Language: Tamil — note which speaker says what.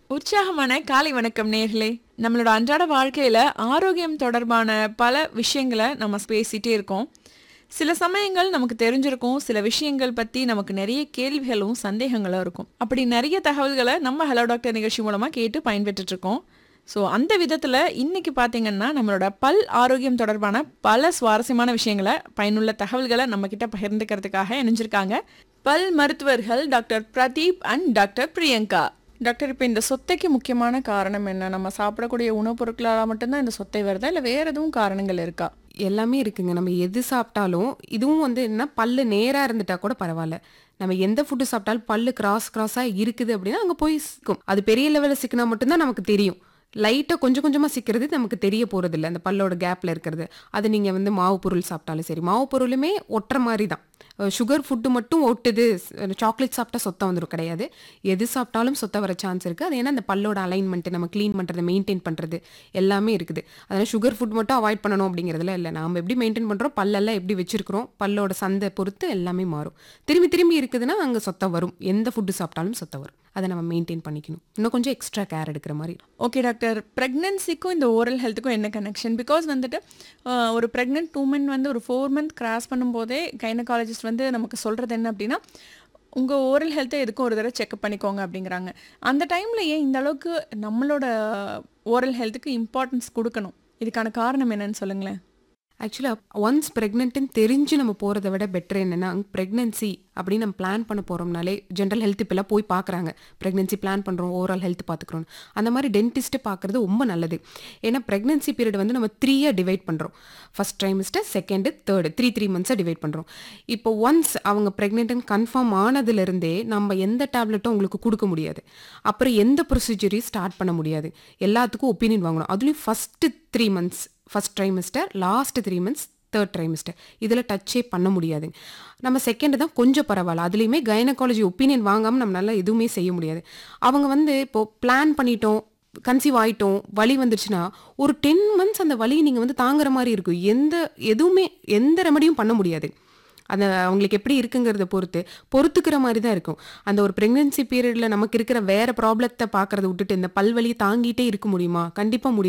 Speaker 1: உற்சாகமான காலை வணக்கம் நேர்களே நம்மளோட அன்றாட வாழ்க்கையில ஆரோக்கியம் தொடர்பான பல விஷயங்களை நம்ம பேசிட்டே இருக்கோம் சில சமயங்கள் நமக்கு தெரிஞ்சிருக்கும் சில விஷயங்கள் பத்தி நமக்கு நிறைய கேள்விகளும் சந்தேகங்களும் இருக்கும் அப்படி நிறைய தகவல்களை நம்ம ஹலோ டாக்டர் நிகழ்ச்சி மூலமா கேட்டு பயன்பெற்றுட்டு இருக்கோம் ஸோ அந்த விதத்தில் இன்னைக்கு பார்த்தீங்கன்னா நம்மளோட பல் ஆரோக்கியம் தொடர்பான பல சுவாரஸ்யமான விஷயங்களை பயனுள்ள தகவல்களை நம்ம கிட்ட பகிர்ந்துக்கிறதுக்காக இணைஞ்சிருக்காங்க பல் மருத்துவர்கள் doctor Pradeep and doctor Priyanka doctor இப்போ இந்த சொத்தைக்கு முக்கியமான காரணம் என்ன நம்ம சாப்பிடக்கூடிய உணவுப் பொருட்களால் மட்டும்தான் இந்த சொத்தை வருதா இல்லை வேற எதுவும் காரணங்கள் இருக்கா
Speaker 2: எல்லாமே இருக்குங்க நம்ம எது சாப்பிட்டாலும் இதுவும் வந்து என்ன பல்லு நேராக இருந்துட்டா கூட பரவாயில்ல நம்ம எந்த ஃபுட்டு சாப்பிட்டாலும் பல்லு கிராஸ் கிராஸாக இருக்குது அப்படின்னா அங்கே போய் சிக்கும் அது பெரிய லெவலில் சிக்கினா மட்டும்தான் நமக்கு தெரியும் லைட்டாக கொஞ்சம் கொஞ்சமாக சிக்கிறது நமக்கு தெரிய போகிறது இல்லை அந்த பல்லோட கேப்பில் இருக்கிறது அது நீங்கள் வந்து மாவு பொருள் சாப்பிட்டாலும் சரி மாவு பொருளுமே ஒட்டுற மாதிரி தான் சுகர் ஃபுட்டு மட்டும் ஒட்டுது சாக்லேட் சாப்பிட்டா சொத்தம் வந்துடும் கிடையாது எது சாப்பிட்டாலும் சொத்த வர சான்ஸ் இருக்குது அது ஏன்னா அந்த பல்லோட அலைன்மெண்ட் நம்ம க்ளீன் பண்ணுறது மெயின்டைன் பண்ணுறது எல்லாமே இருக்குது அதனால் சுகர் ஃபுட் மட்டும் அவாய்ட் பண்ணணும் அப்படிங்கிறதுல இல்லை நாம் எப்படி மெயின்டைன் பண்ணுறோம் பல்லெல்லாம் எப்படி வச்சிருக்கிறோம் பல்லோட சந்தை பொறுத்து எல்லாமே மாறும் திரும்பி திரும்பி இருக்குதுன்னா அங்கே சொத்தம் வரும் எந்த ஃபுட்டு சாப்பிட்டாலும் சொத்தம் வரும் அதை நம்ம மெயின்டைன் பண்ணிக்கணும் இன்னும் கொஞ்சம் எக்ஸ்ட்ரா கேர் எடுக்கிற மாதிரி
Speaker 1: ஓகே டாக்டர் ப்ரெக்னென்சிக்கும் இந்த ஓரல் ஹெல்த்துக்கும் என்ன கனெக்ஷன் பிகாஸ் வந்துட்டு ஆஹ், ஒரு ப்ரெக்னென்ட் உமன் வந்து ஒரு ஃபோர் மந்த் கிராஸ் பண்ணும்போதே கைனகாலஜிஸ்ட் வந்து நமக்கு சொல்கிறது என்ன அப்படின்னா உங்கள் ஓரல் ஹெல்த்தை எதுக்கும் ஒரு தடவை செக்அப் பண்ணிக்கோங்க அப்படிங்கிறாங்க அந்த டைமில் ஏன் இந்த அளவுக்கு நம்மளோட ஓரல் ஹெல்த்துக்கு இம்பார்ட்டன்ஸ் கொடுக்கணும் இதுக்கான காரணம் என்னன்னு சொல்லுங்களேன்
Speaker 2: ஆக்சுவலாக ஒன்ஸ் ப்ரெக்னென்ட்னு தெரிஞ்சு நம்ம போகிறத விட பெட்டர் என்னென்னா ப்ரெக்னென்சி அப்படின்னு நம்ம பிளான் பண்ண போகிறோம்னாலே ஜென்ரல் ஹெல்த் இப்போல்லாம் போய் பார்க்குறாங்க ப்ரெக்னென்சி பிளான் பண்ணுறோம் ஓவரால் ஹெல்த் பார்த்துக்குறோம் அந்த மாதிரி டென்டிஸ்ட்டு பார்க்குறது ரொம்ப நல்லது ஏன்னா ப்ரெக்னென்சி பீரியட் வந்து நம்ம த்ரீயாக டிவைட் பண்ணுறோம் first trimester second third three three மந்த்ஸாக டிவைட் பண்ணுறோம் இப்போ ஒன்ஸ் அவங்க ப்ரெக்னென்ட்னு கன்ஃபார்ம் ஆனதுலேருந்தே நம்ம எந்த டேப்லெட்டும் உங்களுக்கு கொடுக்க முடியாது அப்புறம் எந்த ப்ரொசீஜரையும் ஸ்டார்ட் பண்ண முடியாது எல்லாத்துக்கும் ஒப்பீனியன் வாங்கணும் அதுலேயும் first three months first trimester last three months third trimester இதில் டச்சே பண்ண முடியாது நம்ம செகண்ட் தான் கொஞ்சம் பரவாயில்ல அதுலேயுமே கைனகாலஜி ஒப்பீனியன் வாங்காமல் நம்மளால எதுவுமே செய்ய முடியாது அவங்க வந்து இப்போது பிளான் பண்ணிட்டோம் கன்சீவ் ஆயிட்டோம் வலி வந்துருச்சுன்னா ஒரு டென் மந்த்ஸ் அந்த வலியை நீங்கள் வந்து தாங்குற மாதிரி இருக்கும் எந்த எதுவுமே எந்த ரெமடியும் பண்ண முடியாது அந்த அவங்களுக்கு எப்படி இருக்குங்கிறத பொறுத்து பொறுத்துக்கிற மாதிரி தான் இருக்கும் அந்த ஒரு ப்ரெக்னென்சி பீரியடில் நமக்கு இருக்கிற வேற ப்ராப்ளத்தை பார்க்கறத விட்டுட்டு இந்த பல்வலியை தாங்கிட்டே இருக்க முடியுமா கண்டிப்பாக முடியும்